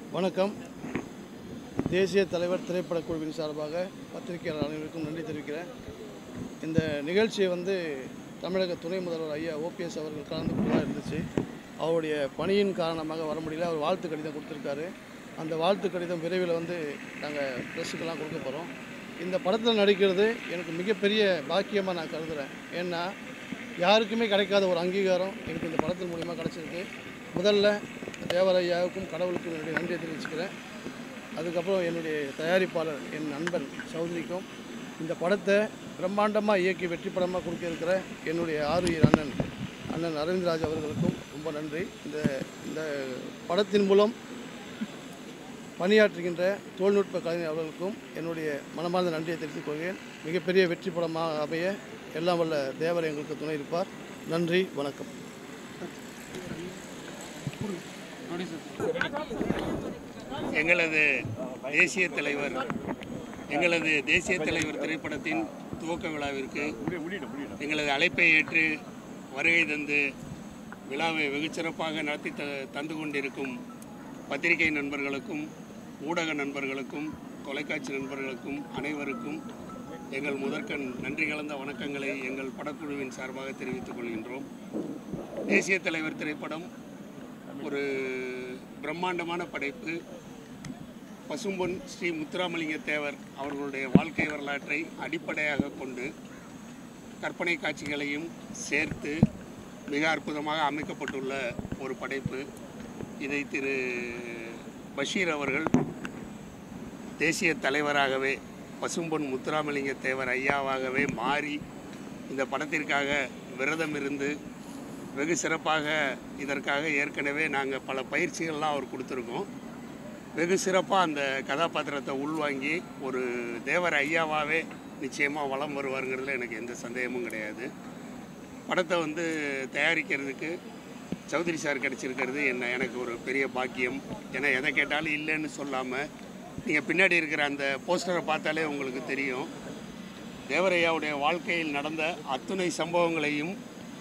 வணக்கம் தேசிய தலைவர் திரைப்படக் குழுவின் சார்பாக பத்திரிகையாளர் அனைவருக்கும் நன்றி தெரிவிக்கிறேன் இந்த நிகழ்ச்சியை வந்து தமிழக துணை முதல்வர் ஐயா ஓபிஎஸ் அவர்கள் கலந்து கொண்டதாக இருந்துச்சு அவருடைய பணியின் காரணமாக வர முடியல அவர் வாழ்த்து கடிதம் கொடுத்துருக்காரு அந்த வாழ்த்து கடிதம் விரைவில் வந்து நாங்கள் ப்ரெஸ்ஸுக்கெல்லாம் கொடுக்க போகிறோம் இந்த படத்தில் நடிக்கிறது எனக்கு மிகப்பெரிய பாக்கியமாக நான் கருதுகிறேன் ஏன்னா யாருக்குமே கிடைக்காத ஒரு அங்கீகாரம் எனக்கு இந்த படத்தின் மூலிமா கிடச்சிருக்கு முதல்ல தேவரையாவுக்கும் கடவுளுக்கும் என்னுடைய நன்றியை தெரிவிச்சுக்கிறேன் அதுக்கப்புறம் என்னுடைய தயாரிப்பாளர் என் நண்பன் சௌத்ரிக்கும் இந்த படத்தை பிரம்மாண்டமாக இயக்கி வெற்றி படமாக கொடுக்க இருக்கிற என்னுடைய ஆறுயிர் அண்ணன் அண்ணன் அரவிந்த்ராஜ் அவர்களுக்கும் ரொம்ப நன்றி இந்த இந்த படத்தின் மூலம் பணியாற்றுகின்ற தொழில்நுட்ப கலைஞர் அவர்களுக்கும் என்னுடைய மனமார்ந்த நன்றியை தெரிவித்துக் கொள்கிறேன் மிகப்பெரிய வெற்றி படமாக அமைய எல்லாம் வல்ல தேவர் எங்களுக்கு துணை இருப்பார் நன்றி வணக்கம் எங்களது தேசிய தலைவர் எங்களது தேசிய தலைவர் திரைப்படத்தின் துவக்க விழாவிற்கு எங்களது அழைப்பை ஏற்று வருகை தந்து விழாவை வெகு சிறப்பாக நடத்தி த தந்து கொண்டிருக்கும் பத்திரிகை நண்பர்களுக்கும் ஊடக நண்பர்களுக்கும் தொலைக்காட்சி நண்பர்களுக்கும் அனைவருக்கும் எங்கள் முதற்கண் நன்றி கலந்த வணக்கங்களை எங்கள் படக்குழுவின் சார்பாக தெரிவித்துக் கொள்கின்றோம் தேசிய தலைவர் திரைப்படம் ஒரு பிரம்மாண்டமான படைப்பு பசும்பொன் ஸ்ரீ முத்துராமலிங்க தேவர் அவர்களுடைய வாழ்க்கை வரலாற்றை அடிப்படையாக கொண்டு கற்பனை காட்சிகளையும் சேர்த்து மிக அற்புதமாக அமைக்கப்பட்டுள்ள ஒரு படைப்பு இதை திரு பஷீர் அவர்கள் தேசிய தலைவராகவே பசும்பொன் முத்துராமலிங்க தேவர் ஐயாவாகவே மாறி இந்த படத்திற்காக விரதம் இருந்து வெகு சிறப்பாக இதற்காக ஏற்கனவே நாங்கள் பல பயிற்சிகள்லாம் அவர் கொடுத்துருக்கோம் வெகு சிறப்பாக அந்த கதாபாத்திரத்தை உள்வாங்கி ஒரு தேவர் ஐயாவாகவே நிச்சயமாக வலம் வருவாருங்கிறதுல எனக்கு எந்த சந்தேகமும் கிடையாது படத்தை வந்து தயாரிக்கிறதுக்கு சௌத்ரி சார் கிடச்சிருக்கிறது என்ன எனக்கு ஒரு பெரிய பாக்கியம் ஏன்னா எதை கேட்டாலும் இல்லைன்னு சொல்லாமல் நீங்கள் பின்னாடி இருக்கிற அந்த போஸ்டரை பார்த்தாலே உங்களுக்கு தெரியும் தேவரையாவுடைய வாழ்க்கையில் நடந்த அத்துணை சம்பவங்களையும்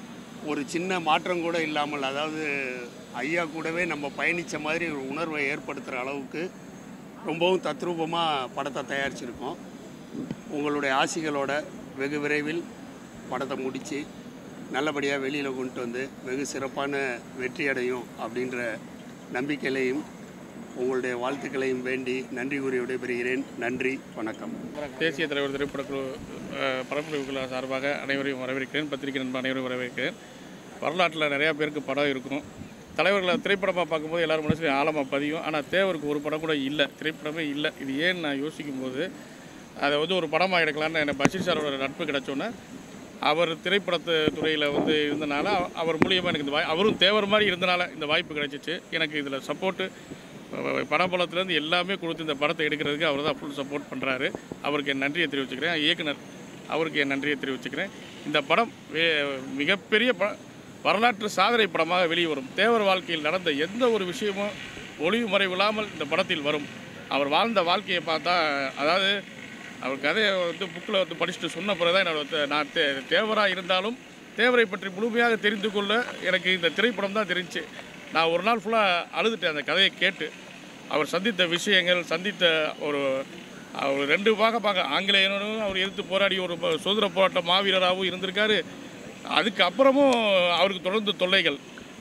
ஒரு சின்ன மாற்றம் கூட இல்லாமல் அதாவது ஐயா கூடவே நம்ம பயணித்த மாதிரி ஒரு உணர்வை ஏற்படுத்துகிற அளவுக்கு ரொம்பவும் தத்ரூபமாக படத்தை தயாரிச்சிருக்கோம் உங்களுடைய ஆசிகளோட வெகு விரைவில் படத்தை முடித்து நல்லபடியாக வெளியில் கொண்டு வந்து வெகு சிறப்பான வெற்றி அடையும் அப்படின்ற நம்பிக்கையிலையும் உங்களுடைய வாழ்த்துக்களையும் வேண்டி நன்றி கூறி விடைபெறுகிறேன் நன்றி வணக்கம் தேசிய தலைவர் திரைப்படக்குழு அஹ், படக்குழு குழு சார்பாக அனைவரையும் வரவேற்கிறேன் பத்திரிகை நண்பர் அனைவரையும் வரவேற்கிறேன் வரலாற்றில் நிறையா பேருக்கு படம் இருக்கும் தலைவர்களை திரைப்படமாக பார்க்கும்போது எல்லாரும் மனசுலையும் ஆழமாக பதியும் ஆனால் தேவருக்கு ஒரு படம் கூட இல்லை திரைப்படமே இல்லை இது ஏன்னு நான் யோசிக்கும்போது அதை வந்து ஒரு படமாக எடுக்கலான்னு எனக்கு பஷீர் சாரோட நட்பு கிடச்சோன்னே அவர் திரைப்படத்து துறையில் வந்து இருந்தனால அவ- அவர் மூலியமாக எனக்கு இந்த வாய் அவரும் தேவர் மாதிரி இருந்தனால இந்த வாய்ப்பு கிடைச்சிச்சு எனக்கு இதில் சப்போர்ட்டு படபலத்துலேருந்து எல்லாமே கொடுத்து இந்த படத்தை எடுக்கிறதுக்கு அவர் தான் ஃபுல் சப்போர்ட் பண்ணுறாரு அவருக்கு என் நன்றியை தெரிவிச்சுக்கிறேன் இயக்குனர் அவருக்கு என் நன்றியை தெரிவிச்சுக்கிறேன் இந்த படம் வே மிகப்பெரிய ப வரலாற்று சாதனை படமாக வெளிவரும் தேவர் வாழ்க்கையில் நடந்த எந்த ஒரு விஷயமும் ஒளிவு மறைவில்லாமல் இந்த படத்தில் வரும் அவர் வாழ்ந்த வாழ்க்கையை பார்த்தா அதாவது அவர் கதையை வந்து புக்கில் வந்து படிச்சுட்டு சொன்ன பிறகு தான் என்னோட தே- நான் தே தேவராக இருந்தாலும் தேவரை பற்றி முழுமையாக தெரிந்து கொள்ள எனக்கு இந்த திரைப்படம் தான் தெரிஞ்சு நான் ஒரு நாள் ஃபுல்லாக அழுதுட்டேன் அந்த கதையை கேட்டு அவர் சந்தித்த விஷயங்கள் சந்தித்த ஒரு அவர் ரெண்டு பார்க்க பார்க்க ஆங்கிலேயனும் அவர் எதிர்த்து போராடி ஒரு ப- சுதந்திர போராட்ட மாவீரராகவும் இருந்திருக்காரு அதுக்கு அப்புறமும் அவருக்கு தொடர்ந்து தொல்லைகள்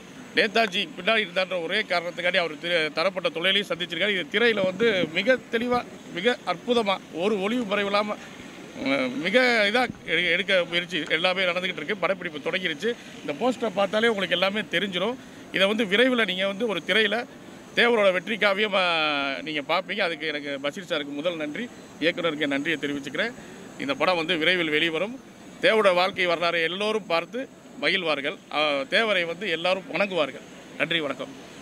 நேதாஜி பின்னாடி இருந்தான்ற ஒரே காரணத்துக்காண்டி அவர் திரு தரப்பட்ட தொழிலையும் சந்திச்சிருக்காரு இது திரையில் வந்து மிக தெளிவாக மிக அற்புதமாக ஒரு ஒளிவு மறைவில்லாமல் மிக இதாக எடுக்க முயற்சி எல்லாமே நடந்துக்கிட்டு இருக்கு படப்பிடிப்பு தொடங்கிருச்சு இந்த போஸ்டரை பார்த்தாலே உங்களுக்கு எல்லாமே தெரிஞ்சிடும் இதை வந்து விரைவில் நீங்கள் வந்து ஒரு திரையில் தேவரோட வெற்றி காவியம் நீங்கள் பார்ப்பீங்க அதுக்கு எனக்கு பஷீர் சாருக்கு முதல் நன்றி இயக்குனருக்கு என் நன்றியை தெரிவிச்சுக்கிறேன் இந்த படம் வந்து விரைவில் வெளிவரும் தேவரோட வாழ்க்கை வரலாறை எல்லோரும் பார்த்து மகிழ்வார்கள் அஹ், தேவரை வந்து எல்லாரும் வணங்குவார்கள் நன்றி வணக்கம்